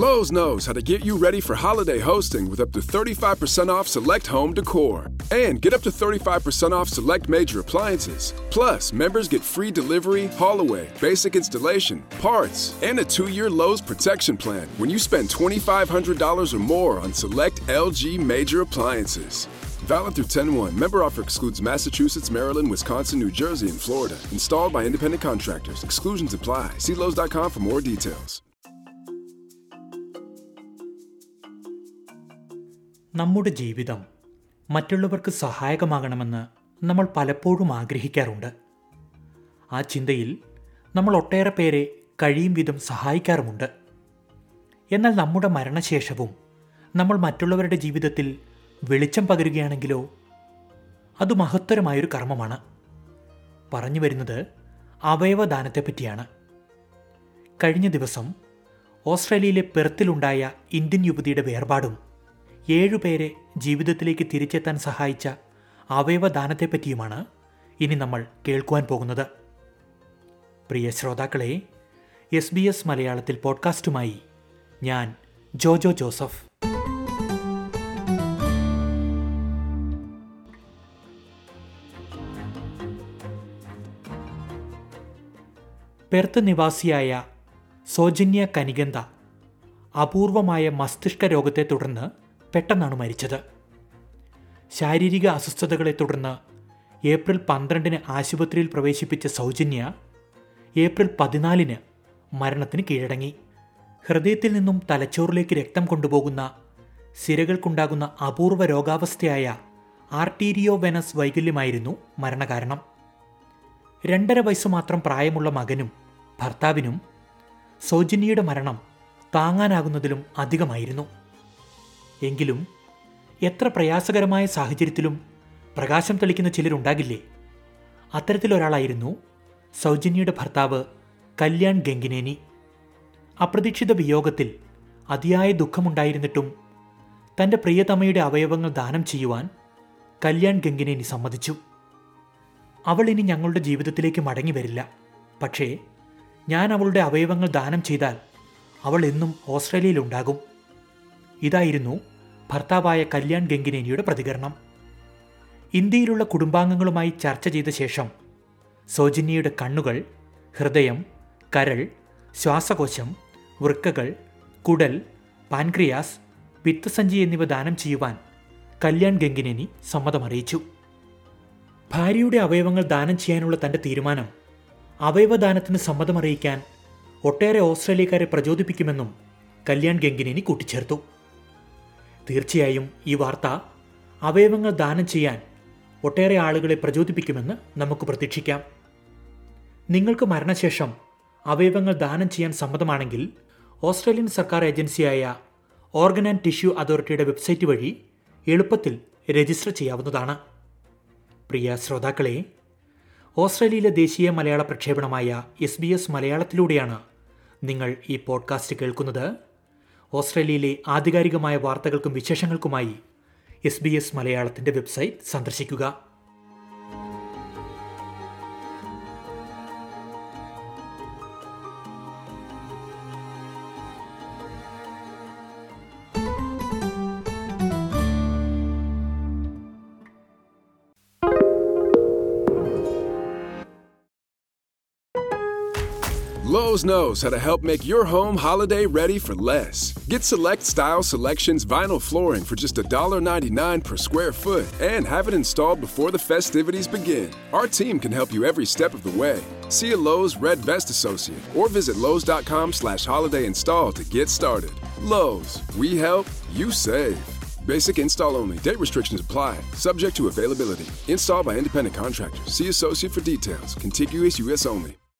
Lowe's knows how to get you ready for holiday hosting with up to 35% off select home decor. And get up to 35% off select major appliances. Plus, members get free delivery, haul away, basic installation, parts, and a two year Lowe's protection plan when you spend $2,500 or more on select LG major appliances. Valid through 10 1. Member offer excludes Massachusetts, Maryland, Wisconsin, New Jersey, and Florida. Installed by independent contractors. Exclusions apply. See Lowe's.com for more details. നമ്മുടെ ജീവിതം മറ്റുള്ളവർക്ക് സഹായകമാകണമെന്ന് നമ്മൾ പലപ്പോഴും ആഗ്രഹിക്കാറുണ്ട് ആ ചിന്തയിൽ നമ്മൾ ഒട്ടേറെ പേരെ കഴിയും വിധം സഹായിക്കാറുമുണ്ട് എന്നാൽ നമ്മുടെ മരണശേഷവും നമ്മൾ മറ്റുള്ളവരുടെ ജീവിതത്തിൽ വെളിച്ചം പകരുകയാണെങ്കിലോ അത് മഹത്തരമായൊരു കർമ്മമാണ് പറഞ്ഞു വരുന്നത് അവയവദാനത്തെപ്പറ്റിയാണ് കഴിഞ്ഞ ദിവസം ഓസ്ട്രേലിയയിലെ പെർത്തിലുണ്ടായ ഇന്ത്യൻ യുവതിയുടെ വേർപാടും ഏഴുപേരെ ജീവിതത്തിലേക്ക് തിരിച്ചെത്താൻ സഹായിച്ച അവയവദാനത്തെപ്പറ്റിയുമാണ് ഇനി നമ്മൾ കേൾക്കുവാൻ പോകുന്നത് പ്രിയ ശ്രോതാക്കളെ എസ് ബി എസ് മലയാളത്തിൽ പോഡ്കാസ്റ്റുമായി ഞാൻ ജോജോ ജോസഫ് പെർത്ത് നിവാസിയായ സോജന്യ കനികന്ത അപൂർവമായ മസ്തിഷ്ക രോഗത്തെ തുടർന്ന് പെട്ടെന്നാണ് മരിച്ചത് ശാരീരിക അസ്വസ്ഥതകളെ തുടർന്ന് ഏപ്രിൽ പന്ത്രണ്ടിന് ആശുപത്രിയിൽ പ്രവേശിപ്പിച്ച സൗജന്യ ഏപ്രിൽ പതിനാലിന് മരണത്തിന് കീഴടങ്ങി ഹൃദയത്തിൽ നിന്നും തലച്ചോറിലേക്ക് രക്തം കൊണ്ടുപോകുന്ന സിരകൾക്കുണ്ടാകുന്ന അപൂർവ രോഗാവസ്ഥയായ ആർട്ടീരിയോ വെനസ് വൈകല്യമായിരുന്നു മരണകാരണം രണ്ടര വയസ്സ് മാത്രം പ്രായമുള്ള മകനും ഭർത്താവിനും സൗജന്യയുടെ മരണം താങ്ങാനാകുന്നതിലും അധികമായിരുന്നു എങ്കിലും എത്ര പ്രയാസകരമായ സാഹചര്യത്തിലും പ്രകാശം തെളിക്കുന്ന ചിലരുണ്ടാകില്ലേ അത്തരത്തിലൊരാളായിരുന്നു സൗജന്യയുടെ ഭർത്താവ് കല്യാൺ ഗംഗിനേനി അപ്രതീക്ഷിത വിയോഗത്തിൽ അതിയായ ദുഃഖമുണ്ടായിരുന്നിട്ടും തൻ്റെ പ്രിയതമയുടെ അവയവങ്ങൾ ദാനം ചെയ്യുവാൻ കല്യാൺ ഗംഗിനേനി സമ്മതിച്ചു അവൾ ഇനി ഞങ്ങളുടെ ജീവിതത്തിലേക്ക് മടങ്ങി വരില്ല പക്ഷേ ഞാൻ അവളുടെ അവയവങ്ങൾ ദാനം ചെയ്താൽ അവൾ എന്നും ഓസ്ട്രേലിയയിലുണ്ടാകും ഇതായിരുന്നു ഭർത്താവായ കല്യാൺ ഗംഗിനേനിയുടെ പ്രതികരണം ഇന്ത്യയിലുള്ള കുടുംബാംഗങ്ങളുമായി ചർച്ച ചെയ്ത ശേഷം സൗജന്യയുടെ കണ്ണുകൾ ഹൃദയം കരൾ ശ്വാസകോശം വൃക്കകൾ കുടൽ പാൻക്രിയാസ് പിത്തസഞ്ചി എന്നിവ ദാനം ചെയ്യുവാൻ കല്യാൺ ഗംഗിനേനി സമ്മതമറിയിച്ചു ഭാര്യയുടെ അവയവങ്ങൾ ദാനം ചെയ്യാനുള്ള തന്റെ തീരുമാനം അവയവദാനത്തിന് സമ്മതമറിയിക്കാൻ ഒട്ടേറെ ഓസ്ട്രേലിയക്കാരെ പ്രചോദിപ്പിക്കുമെന്നും കല്യാൺ ഗംഗിനേനി കൂട്ടിച്ചേർത്തു തീർച്ചയായും ഈ വാർത്ത അവയവങ്ങൾ ദാനം ചെയ്യാൻ ഒട്ടേറെ ആളുകളെ പ്രചോദിപ്പിക്കുമെന്ന് നമുക്ക് പ്രതീക്ഷിക്കാം നിങ്ങൾക്ക് മരണശേഷം അവയവങ്ങൾ ദാനം ചെയ്യാൻ സമ്മതമാണെങ്കിൽ ഓസ്ട്രേലിയൻ സർക്കാർ ഏജൻസിയായ ഓർഗൻ ആൻഡ് ടിഷ്യൂ അതോറിറ്റിയുടെ വെബ്സൈറ്റ് വഴി എളുപ്പത്തിൽ രജിസ്റ്റർ ചെയ്യാവുന്നതാണ് പ്രിയ ശ്രോതാക്കളെ ഓസ്ട്രേലിയയിലെ ദേശീയ മലയാള പ്രക്ഷേപണമായ എസ് ബി എസ് മലയാളത്തിലൂടെയാണ് നിങ്ങൾ ഈ പോഡ്കാസ്റ്റ് കേൾക്കുന്നത് ഓസ്ട്രേലിയയിലെ ആധികാരികമായ വാർത്തകൾക്കും വിശേഷങ്ങൾക്കുമായി എസ് ബി എസ് മലയാളത്തിൻ്റെ വെബ്സൈറ്റ് സന്ദർശിക്കുക Lowe's knows how to help make your home holiday ready for less. Get select style selections vinyl flooring for just $1.99 per square foot and have it installed before the festivities begin. Our team can help you every step of the way. See a Lowe's Red Vest associate or visit Lowe's.com slash holiday install to get started. Lowe's, we help, you save. Basic install only. Date restrictions apply. Subject to availability. Installed by independent contractors. See associate for details. Contiguous U.S. only.